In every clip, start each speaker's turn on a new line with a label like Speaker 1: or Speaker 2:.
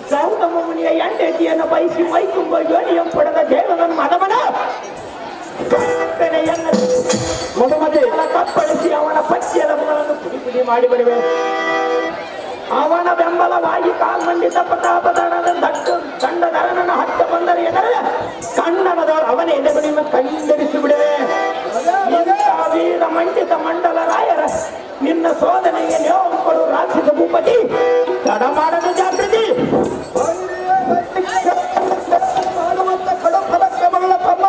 Speaker 1: ಗೌತಮ ಮುನಿಯ ಹೆಂಡತಿಯನ್ನು ಬಯಸಿ ಮೈಕುಂಬ ಯೋನಿಯಂ ಪಡೆದ ದೇವನನ್ನು ಮದಮನ ಕತ್ತನೆಯನ್ನ
Speaker 2: ಮಧುಮತಿ
Speaker 1: ಕಪ್ಪಳಿಸಿ ಅವನ ಪಚ್ಚಿಯದ ಮುಗಳನ್ನು ಪುಡಿ ಪುಡಿ ಮಾಡಿ ಬರುವೆ ಅವನ ಬೆಂಬಲವಾಗಿ ಕಾಲ್ಮಂಡಿತ ಪ್ರತಾಪದಣದ ದಟ್ಟು ದಂಡಧರನನ್ನು ಹತ್ತ ಬಂದರೆ ಎದರೆ ಕಣ್ಣನದವರು ಅವನ ಎದೆಬಡಿಯನ್ನು ಕಂಡರಿಸಿ ಬಿಡುವೆ ಇಂಥ ವೀರ ಮಂಡಿತ ಮಂಡಲ ರಾಯರ ನಿನ್ನ ಸೋದನೆಗೆ ನೇವು ಕೊಡು ರಾಕ್ಷಸ ಭೂಪತಿ ತಡ ಮಾಡದ ಜಾಗೃತಿ
Speaker 2: ಮಾಡುವಂತ ಕಡು ಪರಾಕ್ರಮಗಳ ತಮ್ಮ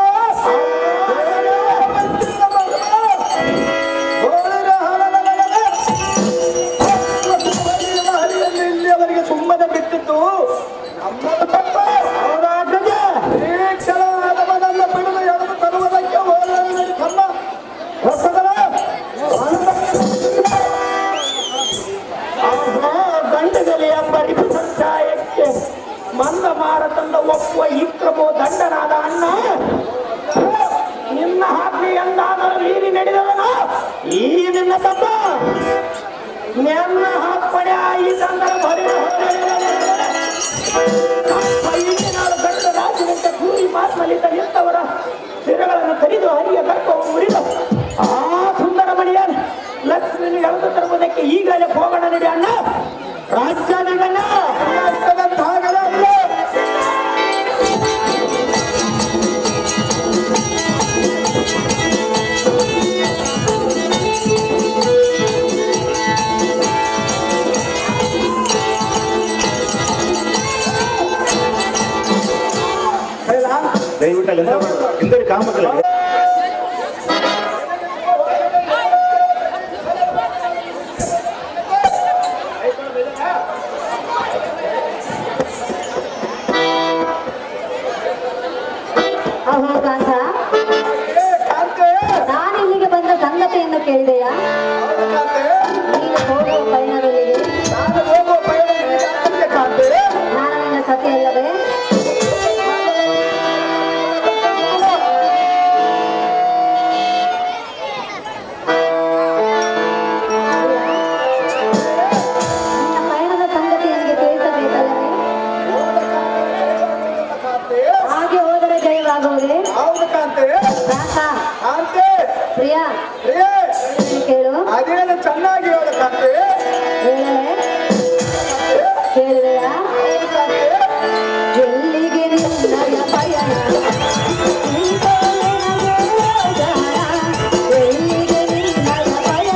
Speaker 2: ಹರಿಯನ್ನು ಇಲ್ಲಿಯವರೆಗೆ ಸುಮ್ಮನೆ ಬಿಟ್ಟಿದ್ದು ನಮ್ಮದು ತಪ್ಪ
Speaker 1: ಅವರಾಗ್ರಜ
Speaker 2: ಈ ಕ್ಷಣ ಆದವನನ್ನ ಬಿಡಲು ಎಳೆದು ತರುವುದಕ್ಕೆ ಹೋರಾಡಿದ ತಮ್ಮ ಹೊಸದರ
Speaker 1: ದಂಡದಲ್ಲಿ ಎಂಬ ರಿಪು ಸಂಚಾಯಕ್ಕೆ ಮಂದ ಮಾರತಂದ ಒಪ್ಪುವ ಇಕ್ರಮೋ ದಂಡನಾದ ಅಣ್ಣ ನಿನ್ನ ಹಾಕಿ ಎಂದಾದರೂ ನೀರಿ ನಡೆದವನ ಈ ನಿನ್ನ ತಪ್ಪ ನನ್ನ ಹಾಕ್ಪಡೆ ಈ ತಂದರ ಬರೆಯ ನಾಳು ಗಂಡ ರಾಜನಿಂದ ಕೂರಿ ಮಾತನಾಡಿದ ನಿಂತವರ ಸಿರಗಳನ್ನು ಕರಿದು ಹರಿಯ ಗರ್ಭವನ್ನು ಮುರಿದು ಆ ಸುಂದರ ಮಣಿಯ ಲಕ್ಷ್ಮಿಯನ್ನು ಎಳೆದು ತರುವುದಕ್ಕೆ ಈಗಲೇ ಹೋಗೋಣ ನಡಿ ಅಣ್ಣ ರಾಜ್ಯನಗಣ್ಣ
Speaker 2: ಹಾಗಲ್ಲ
Speaker 3: ದಯವಿಟ್ಟು ಅಲ್ಲಿ ಹಿಂದಡಿ ಕಾಮಕ್ಕಳಿಗೆ
Speaker 4: ಅಹೋ ಕಾಂತ
Speaker 2: ಕಾಂತೆ
Speaker 4: ನಾನು ಇಲ್ಲಿಗೆ ಬಂದ ಸಂಗತಿಯನ್ನು ಕೇಳಿದೆಯಾ
Speaker 2: ಕಾಂತೆ
Speaker 4: ನೀನು ಹೋಗುವ ಪಯಣದಲ್ಲಿಗೆ
Speaker 2: ನಾನು ಹೋಗುವ ಪಯಣದಲ್ಲಿ ಕಾಂತೆ ಕಾಂತೆ
Speaker 4: ನಾನು ನಿನ್ನ ಸತಿ ಅಲ್ಲವೇ ನಿನ್ನ ಪಯಣದ ಸಂಗತಿ ನನಗೆ ತಿಳಿಸಬೇಕಲ್ಲವೇ
Speaker 2: ಕಾಂತೆ
Speaker 4: ಹಾಗೆ ಹೋದರೆ ಜಯವಾಗುವುದೇ
Speaker 2: ಹೌದು ಕಾಂತೆ
Speaker 4: ಕಾಂತ
Speaker 2: ಕಾಂತೆ
Speaker 4: ಪ್ರಿಯ
Speaker 2: ಪ್ರಿಯೇ
Speaker 4: ನೀನು ಕೇಳು
Speaker 2: ಅದೇನು ಚೆನ್ನಾಗಿ ಹೇಳು ಕಾಂತೆ
Speaker 4: ಹೇಳಲೇ ಕೇಳಿದೆಯಾ ಎಲ್ಲಿಗೆ ನಿನ್ನಯ ಪಯಣ ನೀತೋ ನನಗೆ ಯೋಜನ. ಎಲ್ಲಿಗೆ ನಿನ್ನಯ ಪಯಣ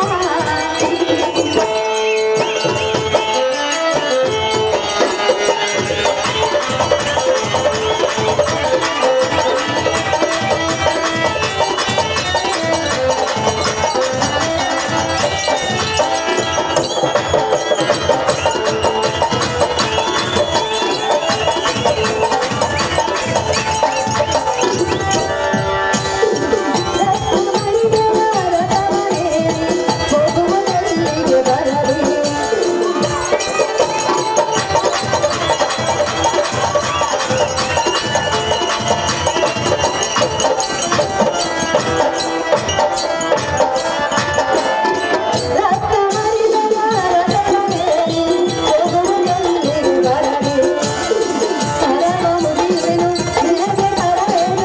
Speaker 4: ಹೋಗುವುದೆಲ್ಲಿಗೆ ಬರಲಿ ರಕ್ತ ಮರಿದನ ರತನವೇರಿ ಹೋಗುವುದೆಲ್ಲಿಗೆ ಬರಲಿ ಸರವ ಮುಗಿವೆನು ನಿನಗೆ ತರವೇನು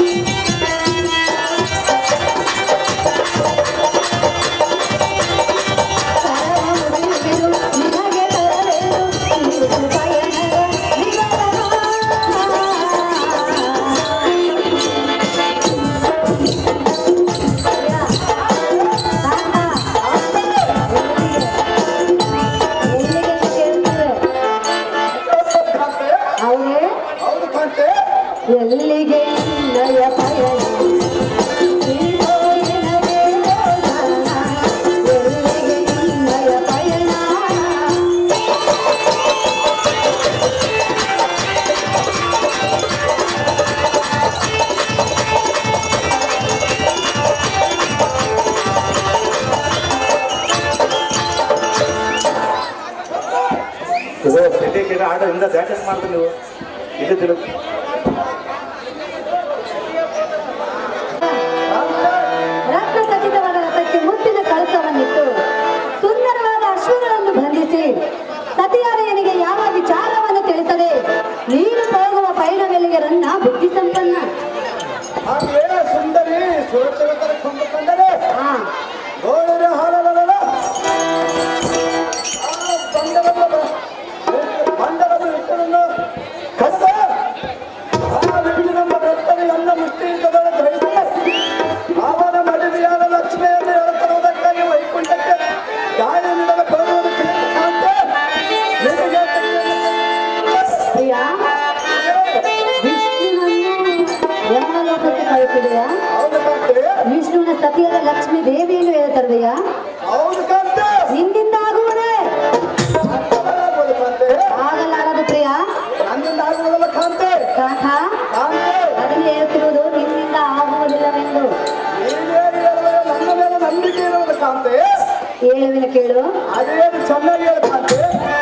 Speaker 4: ಸರವ ಮುಗಿವೆನು ನಿನಗೆ ತರವೇನು ಇದು ಪಯಣದ ಅವರೇ
Speaker 2: ಹೌದು ಕಾಂತೆ
Speaker 4: ಎಲ್ಲಿಗೆ ನಿನ್ನಯ ಪಯಣ ನೀನೋ ನಿನಗೆ ಯೋಜನ. ಎಲ್ಲಿಗೆ ನಿನ್ನಯ ಪಯಣ
Speaker 3: ಇದು ಸಿಟಿಗೆ ಆಡ ಇಂದ ಬ್ಯಾಟಿಂಗ್ ಮಾಡ್ತೀನಿ ನೀವು ಇದು ತಿರುಗಿ
Speaker 4: ರತ್ನ ಖಚಿತವಾದ ರಥಕ್ಕೆ ಮುಟ್ಟಿದ ಕಳಸವನ್ನಿಟ್ಟು ಸುಂದರವಾದ ಅಶ್ವಗಳನ್ನು ಬಂಧಿಸಿ ಸತಿಯಾರೆಯನಿಗೆ ಯಾವ ವಿಚಾರವನ್ನು ವಿಷ್ಣುವಿನ ಸತಿಯಾದ ಲಕ್ಷ್ಮೀ ದೇವಿಯನ್ನು ಹೇಳ್ತಾರದಯ್ಯ
Speaker 2: ಹೌದು ಕಾಂತೆ
Speaker 4: ನಿನ್ನಿಂದ ಆಗುವುದೇ
Speaker 2: ಆಗ್ಬೋದು ಕಾಂತೆ
Speaker 4: ಆಗಲಾರದು ಪ್ರಿಯ
Speaker 2: ನನ್ನಿಂದ ಆಗುವುದಲ್ಲ ಕಾಂತೆ
Speaker 4: ಕಾಂತ
Speaker 2: ಕಾಂತೆ
Speaker 4: ಅದನ್ನು ಹೇಳ್ತಿರುವುದು ನಿನ್ನಿಂದ ಆಗುವುದಿಲ್ಲವೆಂದು
Speaker 2: ನೀನೇ ಹೇಳುವ ನನ್ನ ಮೇಲೆ ನಂಬಿಕೆ ಇರುವುದು ಕಾಂತೆ
Speaker 4: ಹೇಳುವಿನ ಕೇಳು
Speaker 2: ಅದೇನು ಚೆನ್ನಾಗಿ ಹೇಳು ಕಾಂತೆ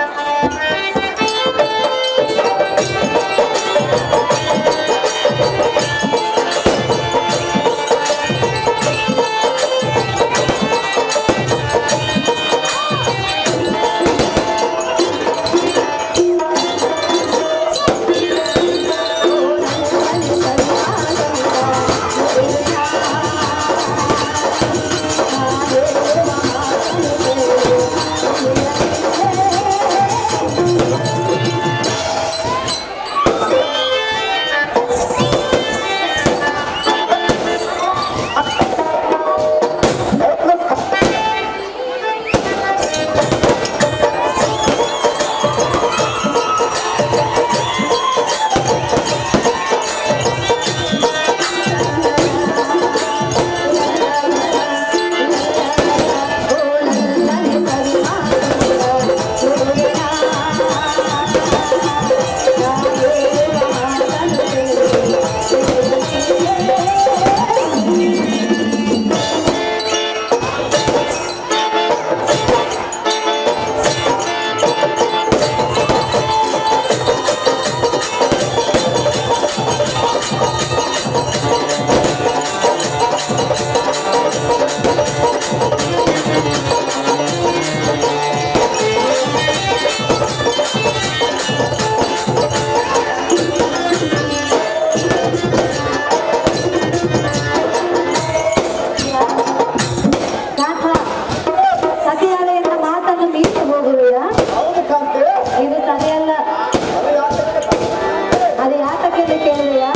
Speaker 4: ಕಾಂತ ಸತಿಯಾದ ಎಂಬ ಮಾತನ್ನು ಮೀರಿ ಹೋಗುವೆಯಾ
Speaker 2: ಹೌದು ಕಾಂತೆ
Speaker 4: ಇದು ಸರಿಯಲ್ಲ
Speaker 2: ಅದು ಯಾತಕ್ಕೆ ಕಾಂತೆ?
Speaker 4: ಅದು ಯಾತಕ್ಕೆ ಎಂದು ಕೇಳಿದೆಯಾ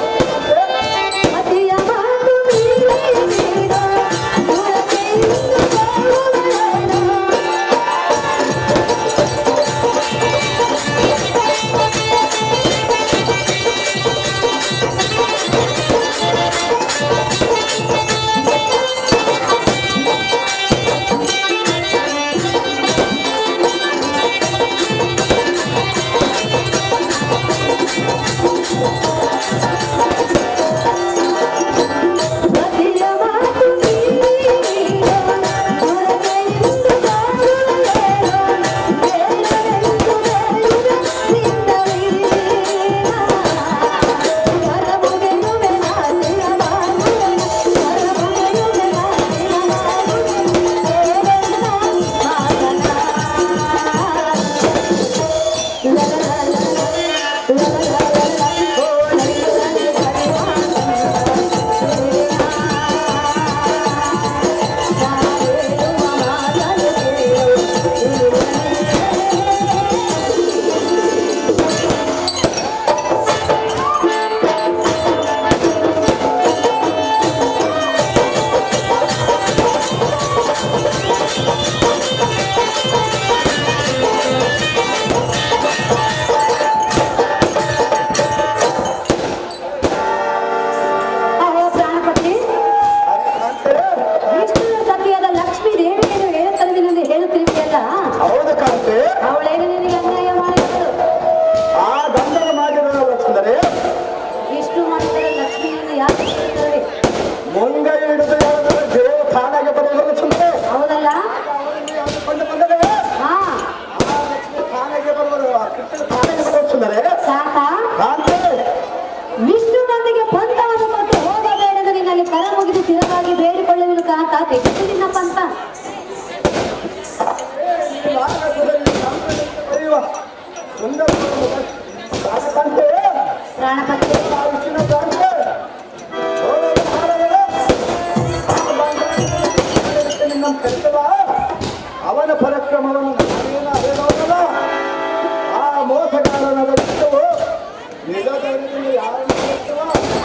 Speaker 4: ಮತಿಯ ಮಾತು ಮೀರಿದ ದೂರಕ್ಕೆಂದು ಹೋಗುವೆನು. ಮತಿಯ ಮಾತು ಮೀರಿದ ದೂರಕ್ಕೆಂದು ಹೋಗುವೆನು. ಬೇಡವೆಂದು ಬೇಡುವೆ ನಿನ್ನ ವೀಣ. ಹೊರಬುಗೆಯುವೆ ನಾಸಿನ ಬಾಗುವೆನು. ಹೊರಬುಗೆಯುವೆ ನಾಸಿನ ಬಾಗುವೆನು. ಬೇರೆಲ್ಲ ಮಾತನಾಡ. ಅಹೋ ಪ್ರಾಣಪತಿ
Speaker 2: ಕಾಂತೆ
Speaker 4: ವಿಷ್ಣುವಿನ ಸತಿಯಾದ ಲಕ್ಷ್ಮೀ ದೇವಿಯನ್ನು ಹೇಳುತ್ತಲಿನೆಂದು ಹೇಳುತ್ತಿರುವೆಯಲ್ಲ
Speaker 2: ಹೌದು ಕಾಂತೆ
Speaker 4: ಅವಳೇನು ನಿನಗೆ ಅನ್ಯಾಯ ಮಾಡಿದಳು
Speaker 2: ಆ ಗಂಧದ ಮಾಡಿರೋ ಸುಂದರಿ
Speaker 4: ವಿಷ್ಣು ಮಾಡಿದರೆ ಲಕ್ಷ್ಮಿಯನ್ನು ಯಾಕೆ ಹೇಳುತ್ತಾರೆ
Speaker 2: ಮುಂಗೈ ಹಿಡಿದು ಹೇಳಿದರೆ ದೇವ ತಾನಾಗೆ ಬರುವುದು ಸುಂದರಿ
Speaker 4: ಹೌದಲ್ಲ
Speaker 2: ಕೊಂಡು ಬಂದರೆ
Speaker 4: ಹಾ
Speaker 2: ಆ ಲಕ್ಷ್ಮಿ ತಾನಾಗೆ ಬರುವುದು ಆ ಕೃಷ್ಣ ತಾನಾಗೆ ಬರುವುದು ಸುಂದರಿ
Speaker 4: ಸಾಕ
Speaker 2: ಕಾಂತೆ
Speaker 4: ವಿಷ್ಣುನೊಂದಿಗೆ ಪಂಥವನ್ನು ಕೊಟ್ಟು ಹೋಗಬೇಡೆಂದು ನಿನ್ನಲ್ಲಿ ಕರ ಮುಗಿದು ಸ್ಥಿರವಾಗಿ ಬೇಡಿಕೊಳ್ಳುವುದು ಕಾಂತ ತೆಗೆದು ನಿನ್ನ ಪಂಥ
Speaker 2: ಈ ನಾಟಕದಲ್ಲಿ ಕಾಂತೆ ಬರೆಯುವ ಸುಂದರ ಕಾಂತೆ
Speaker 4: ಪ್ರಾಣಪತಿ
Speaker 2: ಆ ವಿಷ್ಣು ಕಾಂತೆ ಹೋಗಲು ಮಾಡಲು ಆ ಬಂಧನಕ್ಕೆ ನಿನ್ನ ಕರೆತವ ಅವನ ಪರಾಕ್ರಮವನ್ನು ನಾವೇನು ಅರಿಯೋದಲ್ಲ ಆ ಮೋಸಗಾರನ ಬಿಟ್ಟವು ನಿಜ ಧೈರ್ಯದಿಂದ ಯಾರನ್ನು ಕರೆತವ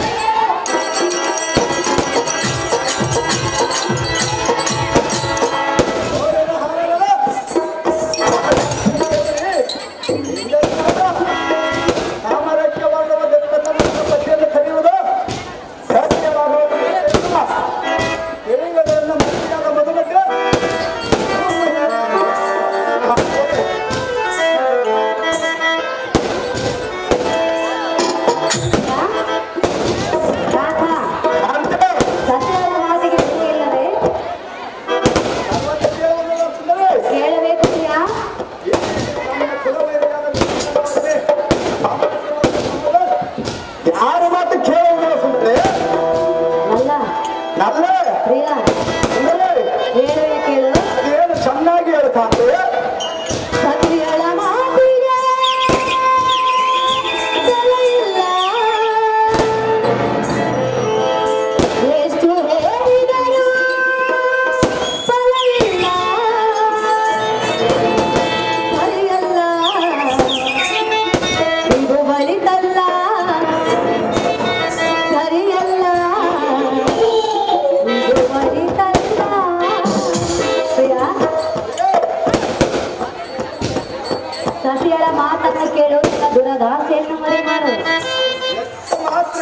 Speaker 2: ಹೋಗಲು ಹಾರಲು ಸಾಮರಸ್ಯ ವರ್ಣವ ದತ್ತತನದ ಪಟ್ಟಿಯನ್ನು ಕರೆಯುವುದು ಸಾಧ್ಯವಾಗುವುದು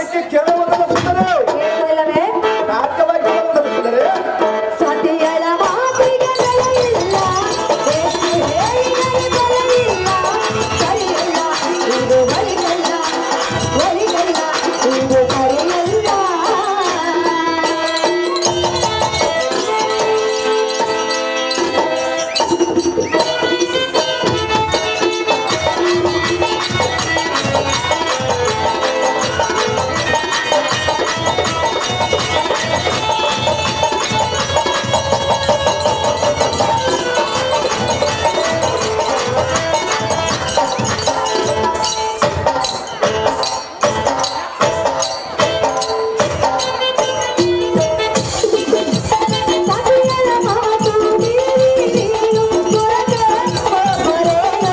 Speaker 2: ಮಾತ್ರಕ್ಕೆ ಕೇಳುವುದನ್ನು ಸುಂದರ
Speaker 4: ಕೇಳುವುದಿಲ್ಲವೇ
Speaker 2: ರಾಜ್ಯವಾಕ್ಯವನ್ನು ತಲುಪಿದರೆ
Speaker 4: ಸತಿಯಳ ಮಾತಿಗೆ ಬೆಲೆ ಇಲ್ಲ ಎಷ್ಟು ಹೇಳಿದರೆ ಬೆಲೆ ಇಲ್ಲ ಸರಿಯಲ್ಲ ಇದು ಬಳಿಗಲ್ಲ ಬಳಿಗಲ್ಲ ಇದು ಸರಿಯಲ್ಲ ಸತಿಯಳ ಮಾತು ಮೀರಿ ನೀನು ಹೊರಗೆ ಹೋಗರೇನೋ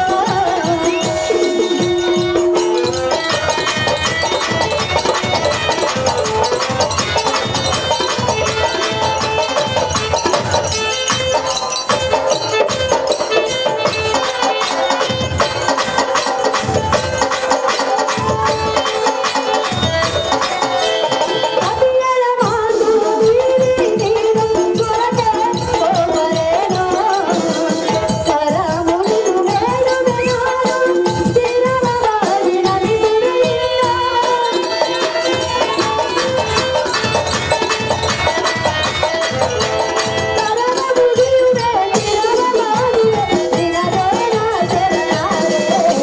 Speaker 4: ಸತಿಯಳ ಮಾತು ಮೀರಿ ನೀನು ಹೊರಗೆ ಹೋಗರೇನೋ ಸರ ಮುಗಿದು ಬೇಡುವೆ ನಾನು ಸ್ಥಿರವಾಗಿ ನಲಿದಿರುವಿಲ್ಲ ಕರಮುಗಿಯುವೆ ಚಿರಮಮಾಡುವೆ ನಿನದೇನ ಶರಣಾರೆ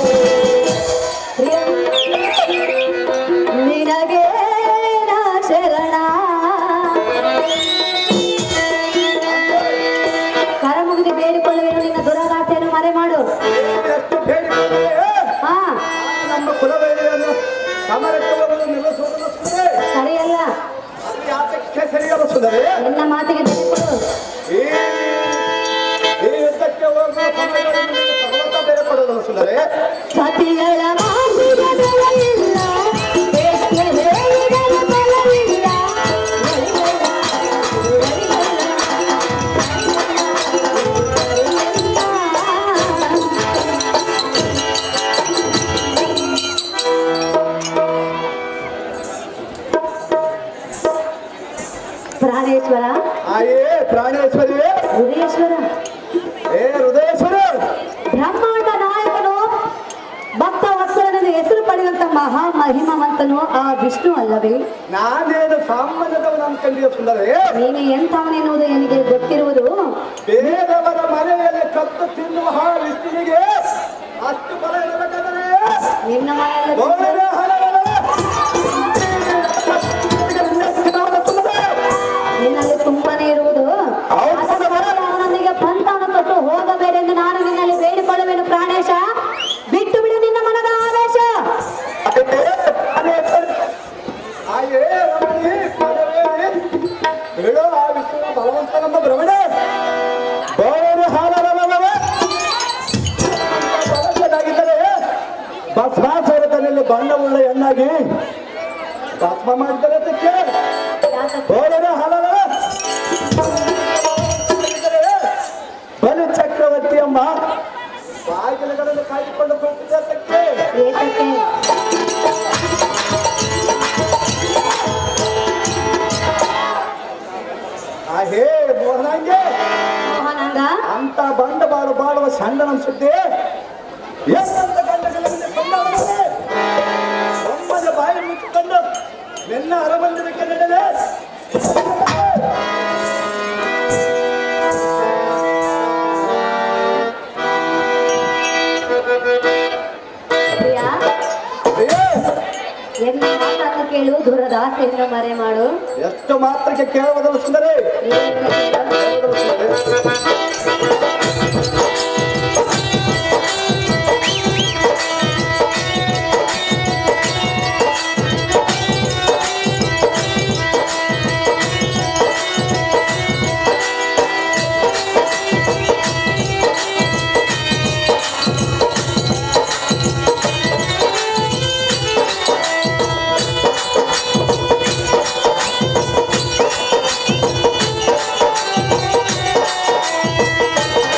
Speaker 4: ನಿನಗೆ ನಾ ಶರಣ ಕರ ಮುಗಿದು ಬೇಡಿಕೊಳ್ಳುವೆನು ನಿನ್ನ ದುರಾದಾಸೆಯನ್ನು ಮರೆ ಮಾಡು
Speaker 2: ಎಷ್ಟು ಬೇಡಿಕೊಂಡರೆ
Speaker 4: ಹಾ
Speaker 2: ನಮ್ಮ ಕುಲವೇಳೆಯನ್ನು ಸಮರಕ್ಕೆ ಬರಲು ನಿಲ್ಲಿಸುವುದನ್ನು ಸುಂದರ
Speaker 4: ಸರಿಯಲ್ಲ
Speaker 2: ಅದು ಯಾತಕ್ಕೆ ಸರಿಯಲ್ಲ ಸುಂದರ
Speaker 4: ನಿನ್ನ ಮಾತಿಗೆ ಬೆಲೆ ಕೊಡು
Speaker 2: ಈ ಈ ಯುದ್ಧಕ್ಕೆ ಹೋಗುವ ಸಮಯದಲ್ಲಿ ನಿಮಗೆ ಭಗವಂತ ಬೇರೆ ಕೊಡೋದಲ್ಲ ಸುಂದರ
Speaker 4: ಸತಿಗಳ ಮಾತಿಗೆ ಬೆಲೆ ಇಲ್ಲ ಎಷ್ಟು ಹೇಳಿದರೂ ಬೆಲೆ ಇಲ್ಲ ಒಲಿಗಲ್ಲ, ಒಲಿಗಲ್ಲ, ಒಲಿಗಲ್ಲ. ಪ್ರಾಣೇಶ್ವರ
Speaker 2: ಆಯೇ ಪ್ರಾಣೇಶ್ವರಿ
Speaker 4: ಹೃದಯೇಶ್ವರ
Speaker 2: ಏ ಹೃದಯೇಶ್ವರ
Speaker 4: ಬ್ರಹ್ಮಾಂಡ ನಾಯಕನು ಭಕ್ತ ವತ್ಸಲನೆಂದು ಹೆಸರು ಪಡೆಯುವಂತ ಮಹಾ ಮಹಿಮವಂತನು ಆ ವಿಷ್ಣು ಅಲ್ಲವೇ
Speaker 2: ನಾನೇನು ಸಾಮಾನ್ಯದವನು ಅನ್ಕೊಂಡಿದ್ದೆ ಸುಂದರ
Speaker 4: ನೀನು ಎಂಥವನೆನ್ನುವುದು ನನಗೆ ಗೊತ್ತಿರುವುದು
Speaker 2: ಬೇರೆಯವರ ಮನೆಯಲ್ಲಿ ಕತ್ತು ತಿನ್ನುವ ಆ ವಿಷ್ಣುವಿಗೆ ಅಷ್ಟು ಬಲ ಇರಬೇಕಾದರೆ
Speaker 4: ನಿನ್ನ ಮನೆಯಲ್ಲಿ
Speaker 2: ಗೋವಿನ ಹರಹರ.
Speaker 4: ನಿನ್ನಲ್ಲಿ ತುಂಬಾನೇ ಇರುವುದು ಅದಕ್ಕಾಗಿ ಅವನೊಂದಿಗೆ ಪಂಥವನ್ನು ತೊಟ್ಟು ಹೋಗಬೇಡೆಂದು ನಾನು ನಿನ್ನಲ್ಲಿ ಬೇಡಿಕೊಳ್ಳುವೆನು ಪ್ರಾಣೇಶ ಬಿಟ್ಟು ಬಿಡು ನಿನ್ನ ಮನದ ಆವೇಶ
Speaker 2: ಆಯೇ ರಮಣಿ ಪದವೇಣಿ ಹೇಳೋ ಆ ವಿಷ್ಣುವಿನ ಬಲವಂತನಮ್ಮ ಭ್ರಮಣ ಗೋವಿನ ಹಾಲರವನವ ಬಲವಾಗಿದ್ದರೆ ಭಸ್ಮಾಸುರತನಲ್ಲಿ ಬಣ್ಣವುಳ್ಳ ಹೆಣ್ಣಾಗಿ ಭಸ್ಮ ಮಾಡಿದರೆ ಅದಕ್ಕೆ ಗೋವಿನ ಹಾಲರವ ಬಲಿ ಚಕ್ರವರ್ತಿ ಅಮ್ಮ ಬಾಗಿಲುಗಳನ್ನು ಕಾಯ್ದುಕೊಂಡು ಕೊಟ್ಟಿದ್ದೆ ಅದಕ್ಕೆ
Speaker 4: ಏತಕ್ಕೆ
Speaker 2: ಆ ಹೇ ಮೋಹನಾಂಗೆ
Speaker 4: ಮೋಹನಾಂಗ
Speaker 2: ಅಂತ ಬಂಡ ಬಾಳು ಬಾಳುವ ಸಣ್ಣನ ಸುದ್ದಿ ಎಷ್ಟಂತ ಗಂಡಗಳಲ್ಲಿ ಕೊಂಡವರೇ ಒಮ್ಮದ ಬಾಯಿ ಮುಚ್ಚಿಕೊಂಡು ನಿನ್ನ ಅರಮಂದಿರಕ್ಕೆ ನಡೆದೆ
Speaker 4: ಪ್ರಿಯ
Speaker 2: ಅಯ್ಯೋ,
Speaker 4: ಎನ್ನ ಮಾತನ್ನು ಕೇಳು ದುರದಾಸೆಯನ್ನು ಮರೆ ಮಾಡು
Speaker 2: ಎಷ್ಟು ಮಾತ್ರಕ್ಕೆ ಕೇಳುವುದಲ್ಲ ಸುಂದರಿ
Speaker 4: ಏನು ಹೇಳು?
Speaker 2: ಆ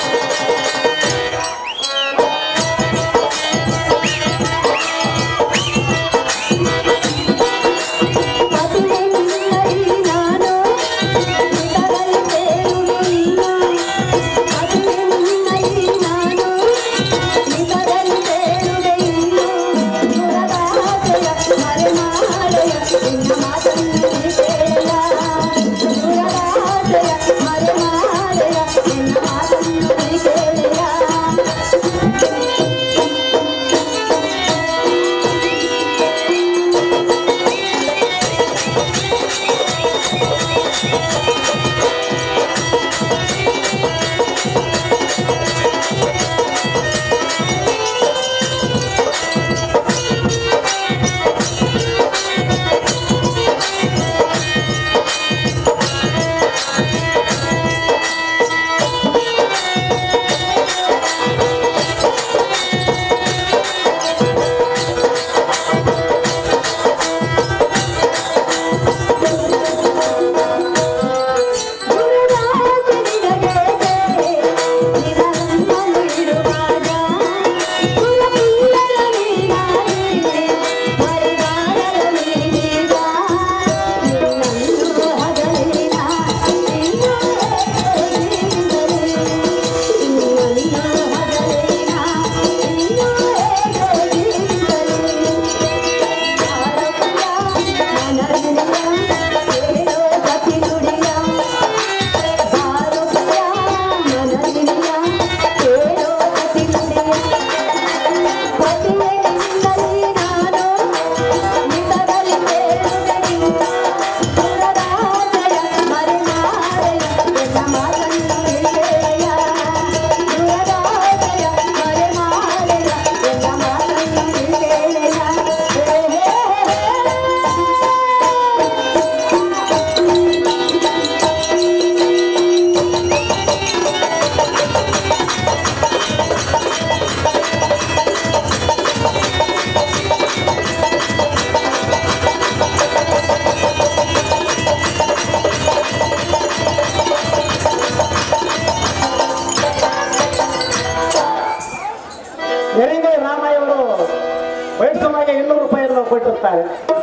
Speaker 1: ವೈಟ್ ಸುಮಾಗೆ ಇನ್ನೂರು ರೂಪಾಯಿಯನ್ನು ಕೊಟ್ಟಿರ್ತಾರೆ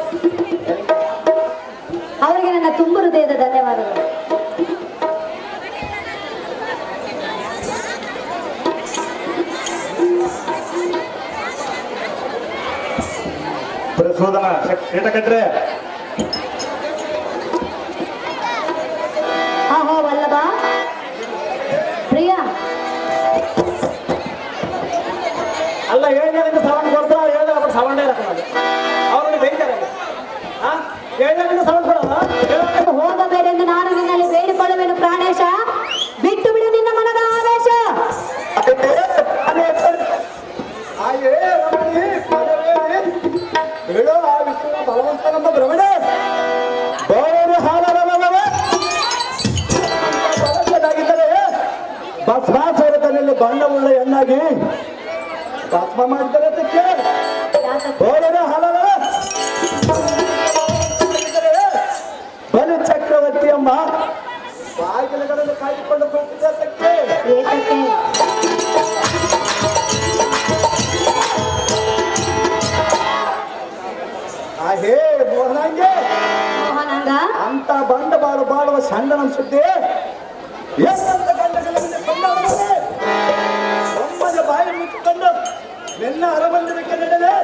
Speaker 4: ಅವರಿಗೆ ನನ್ನ ತುಂಬ ಹೃದಯದ ಧನ್ಯವಾದಗಳು
Speaker 3: ಪ್ರಸೋದನ ಏಟ ಕಟ್ರೆ
Speaker 4: ಆಹೋ ವಲ್ಲಭ ಪ್ರಿಯ
Speaker 1: ಅಲ್ಲ ಏಳ್ನೇದಿಂದ ಸವಣ್ ಕೊಡ್ತಾರೆ ಅವ್ರು ಹೇಳಿದ್ರೆ ಅವ್ರು ಸವಣೇ ಇರಕ್ಕೆ ಅವ್ರಿಗೆ ಬೈತಾರೆ ಹಾ ಏಳ್ನೇದಿಂದ ಸವಣ್ ಕೊಡೋದು ಏಳ್ನೇದಿಂದ
Speaker 4: ಹೋಗಬೇಡೆಂದು ನಾನು ನಿನ್ನಲ್ಲಿ ಬೇಡಿಕೊಳ್ಳುವೆನು ಪ್ರಾಣೇಶ ಬಿಟ್ಟು ಬಿಡು ನಿನ್ನ ಮನದ ಆವೇಶ
Speaker 2: ಆಯೇ ರಮಣಿ ಪದವೇ ಹೇಳೋ ಆ ವಿಷ್ಣುವಿನ ಬಲವಂತನೆಂಬ ಭ್ರಮಣೆ ಬೋರು ಹಾಲರವಲ್ಲವ ಬಲಸದಾಗಿದ್ದರೆ ಭಸ್ಮಾಸುರದಲ್ಲಿ ಬಣ್ಣವುಳ್ಳ ಹೆಣ್ಣಾಗಿ ಭಸ್ಮ ಮಾಡಿದರೆ ಅದಕ್ಕೆ ಬೋರರ ಹಾಲರವ ಬಲು ಚಕ್ರವರ್ತಿ ಅಮ್ಮ ಬಾಗಿಲುಗಳನ್ನು ಕಾಯ್ದುಕೊಂಡು ಕುಳಿತಿದ್ದ ಅದಕ್ಕೆ
Speaker 4: ಏತಕ್ಕೆ
Speaker 2: ಆ ಹೇ ಮೋಹನಾಂಗೆ
Speaker 4: ಮೋಹನಾಂಗ
Speaker 2: ಅಂತ ಬಂಡ ಬಾಳು ಬಾಳುವ ಸಣ್ಣನ ಸುದ್ದಿ ಎಷ್ಟಂತ ಗಂಡಗಳಲ್ಲಿ ಕೊಂಡವರೇ ಒಮ್ಮದ ಬಾಯಿ ಮುಚ್ಚಿಕೊಂಡು ನಿನ್ನ ಅರಮಂದಿರಕ್ಕೆ ನಡೆದೆ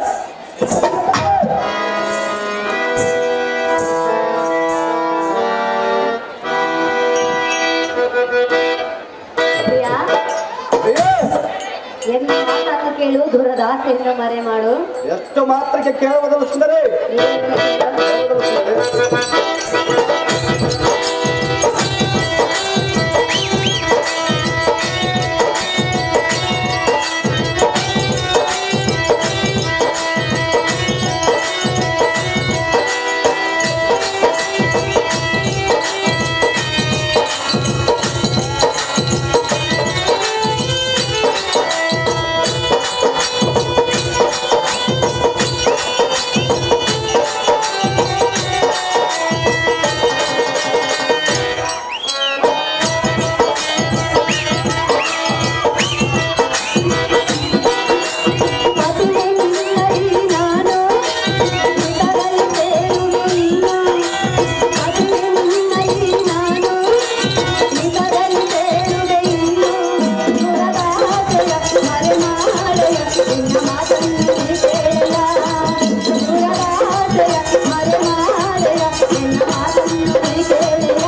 Speaker 4: ಪ್ರಿಯ
Speaker 2: ಅಯ್ಯೋ,
Speaker 4: ಎನ್ನ ಮಾತನ್ನು ಕೇಳು ದೂರದ ಆಸೆಯನ್ನು ಮರೆ ಮಾಡು
Speaker 2: ಎಷ್ಟು ಮಾತ್ರಕ್ಕೆ ಕೇಳುವುದಲ್ಲ ಸುಂದರಿ
Speaker 4: ಏನು ಕೇಳು? ಮದುವೆ ನಿನ್ನಲಿ ನಾನು ಇದರಲ್ಲಿ ಸೇರುವುದಿಲ್ಲ ಮದುವೆ ನಿನ್ನಲಿ ನಾನು ಇದರಲ್ಲಿ ಸೇರುವುದೇ ಇಲ್ಲ ದೂರದ ಆಸೆಯ ಮರೆ ಮಾಡೆಯ ನಿನ್ನ ಮಾತನ್ನು ಕೇಳಲ್ಲ ದೂರದ ಆಸೆಯ ಮರೆ ಮಾಡೆಯ ನಿನ್ನ ಮಾತನ್ನು ಕೇಳಲ್ಲ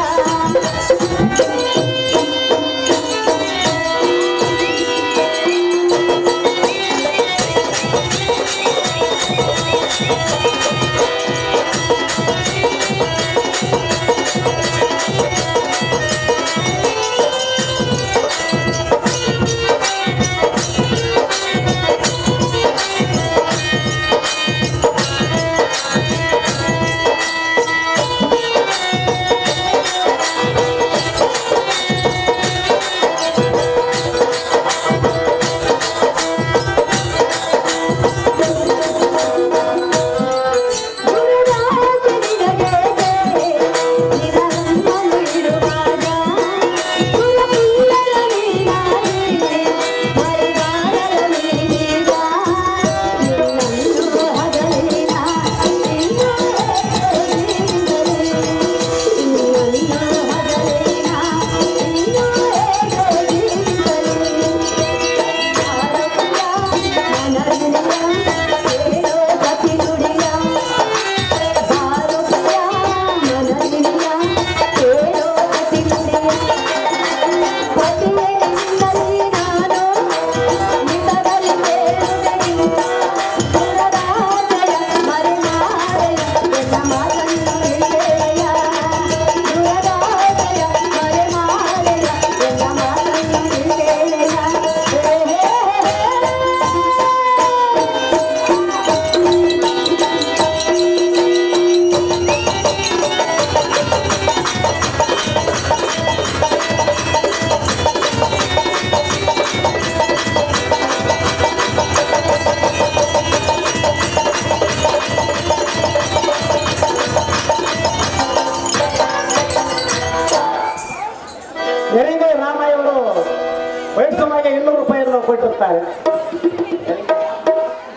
Speaker 1: ನೆರೆಂಗೆ ರಾಮಯ್ಯವರು ವೈಟ್ ಸುಮಾಗೆ ಇನ್ನೂರು ರೂಪಾಯಿಯನ್ನು ಕೊಟ್ಟಿರ್ತಾರೆ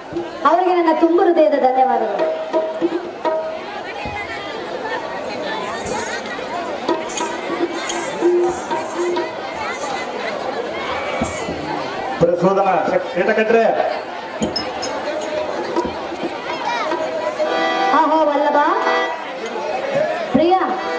Speaker 4: ಅವರಿಗೆ ನನ್ನ ತುಂಬ ಹೃದಯದ ಧನ್ಯವಾದಗಳು
Speaker 3: ಪ್ರಸೋದನ ಶೇಟ ಕಟ್ರೆ
Speaker 4: ಆಹೋ ವಲ್ಲಭ ಪ್ರಿಯ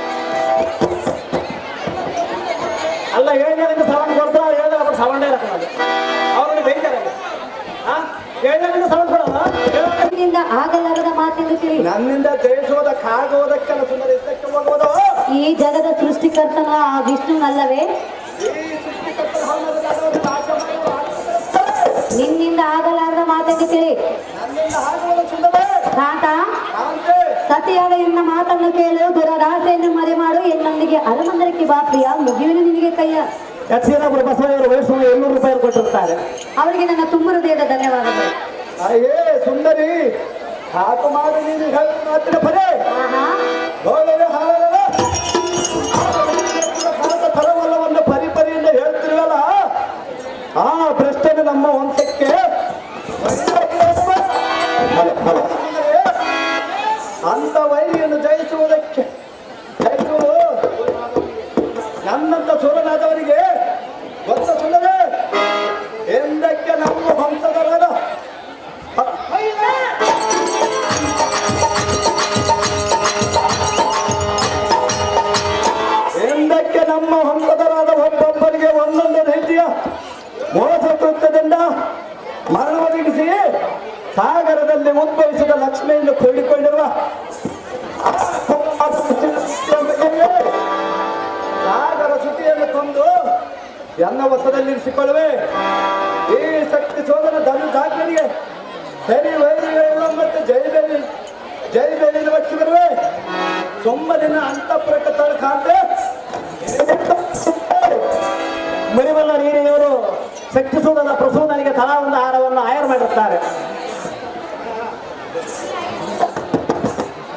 Speaker 1: ಅಲ್ಲ ಏಳ್ನೇದಿಂದ ಸವಣ್ಣ ಕೊಡ್ತಾರ ಏಳ್ನೇ ಅವ್ರು ಸವಣ್ಣೇ ಇರಕ್ಕಲ್ಲ ಅವ್ರಿಗೆ ಬೈತಾರೆ ಹಾ ಏಳ್ನೇದಿಂದ ಸವಣ್ಣ ಕೊಡೋದು
Speaker 4: ನಿನ್ನಿಂದ ಆಗಲಾರದ ಮಾತೆಂದು ತಿಳಿ
Speaker 2: ನನ್ನಿಂದ ಜಯಿಸೋದಕ್ಕಾಗೋದಕ್ಕೆಲ್ಲ ಸುಮ್ಮನೆ ಇದ್ದಕ್ಕೆ ಹೋಗುವುದು
Speaker 4: ಈ ಜಗದ ಸೃಷ್ಟಿಕರ್ತನ ಆ ವಿಷ್ಣುನಲ್ಲವೇ
Speaker 2: ಈ ಸೃಷ್ಟಿಕರ್ತನ ಹಣ್ಣನ್ನು ನಾನು ನಾಶ ಮಾಡುವ
Speaker 4: ನಿನ್ನಿಂದ ಆಗಲಾರದ ಮಾತೆಂದು ತಿಳಿ
Speaker 2: ನನ್ನಿಂದ ಆಗುವುದು ಸುಂದರೇ
Speaker 4: ಕಾಂತ
Speaker 2: ಕಾಂತೆ
Speaker 4: ಸತಿಯಾದ ಎನ್ನ ಮಾತನ್ನು ಕೇಳು ದುರರಾಸೆಯನ್ನು ಮರೆ ಮಾಡು ಎನ್ನೊಂದಿಗೆ ಅರಮಂದಿರಕ್ಕೆ ಬಾ ಪ್ರಿಯ ಮುಗಿವಿನ ನಿನಗೆ ಕೈಯ
Speaker 1: ಯಕ್ಷಿಣಪುರ ಬಸವಯ್ಯವರು ವಯಸ್ಸು ಇನ್ನೂರು ರೂಪಾಯಿ ಕೊಟ್ಟಿರ್ತಾರೆ
Speaker 4: ಅವರಿಗೆ ನನ್ನ ತುಂಬ ಹೃದಯದ ಧನ್ಯವಾದಗಳು
Speaker 2: ಅಯ್ಯೇ ಸುಂದರಿ ಸಾಕು ಮಾಡಿ ನೀನು ಹೇಳಿ ಮಾತಿನ ಪರೇ
Speaker 4: ಆಹಾ
Speaker 2: ಹೋಗಲೇ ಹಾಳಲ್ಲ ಭಾರತ ಫಲವಲ್ಲವನ್ನು ಪರಿಪರಿಯಿಂದ ಹೇಳ್ತಿರುವಲ್ಲ ಆ ಭ್ರಷ್ಟನು ನಮ್ಮ ವಂಶಕ್ಕೆ ಅಂತ ವೈರಿಯನ್ನು ಜಯಿಸುವುದಕ್ಕೆ ಜಯಿಸುವುದು ನನ್ನಂತ ಸುರನಾದವರಿಗೆ ಗೊತ್ತ ಸುಳ್ಳದೆ ಎಂದಕ್ಕೆ ನಮ್ಮ ವಂಶದವರ ಎಂದಕ್ಕೆ ನಮ್ಮ ವಂಶದರಾದ ಒಬ್ಬೊಬ್ಬರಿಗೆ ಒಂದೊಂದು ರೀತಿಯ ಮೋಸ ಕೃತ್ಯದಿಂದ ಮರಣವೊದಗಿಸಿ ಸಾಗರದಲ್ಲಿ ಉದ್ಭವಿಸಿದ ಲಕ್ಷ್ಮಿಯನ್ನು ಕೊಳ್ಳಿಕೊಂಡಿರುವ ಸಾಗರ ಸುತಿಯನ್ನು ತಂದು ಎನ್ನ ವಸದಲ್ಲಿರಿಸಿಕೊಳ್ಳುವೆ ಈ ಶಕ್ತಿ ಸೋದರ ಧನು ಜಾಗ್ರನಿಗೆ ಸರಿ ವೈರಿಗಳು ಮತ್ತು ಜೈಬೇಲಿ ಜೈಬೇಲಿನ ಬರುವೆ ಸೊಮ್ಮದಿನ ಅಂತಃಪುರಕ್ಕೆ ತಳ್ಕಾಂತೆ
Speaker 1: ಮರಿವಲ್ಲ ನೀರಿನವರು ಶಕ್ತಿಸೂದನ ಪ್ರಸೂದನಿಗೆ ತಲಾ ಒಂದು ಆಹಾರವನ್ನು ಆಯರ್ ಮಾಡಿರ್ತಾರೆ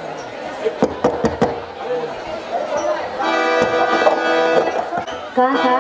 Speaker 4: ಕಾಂತ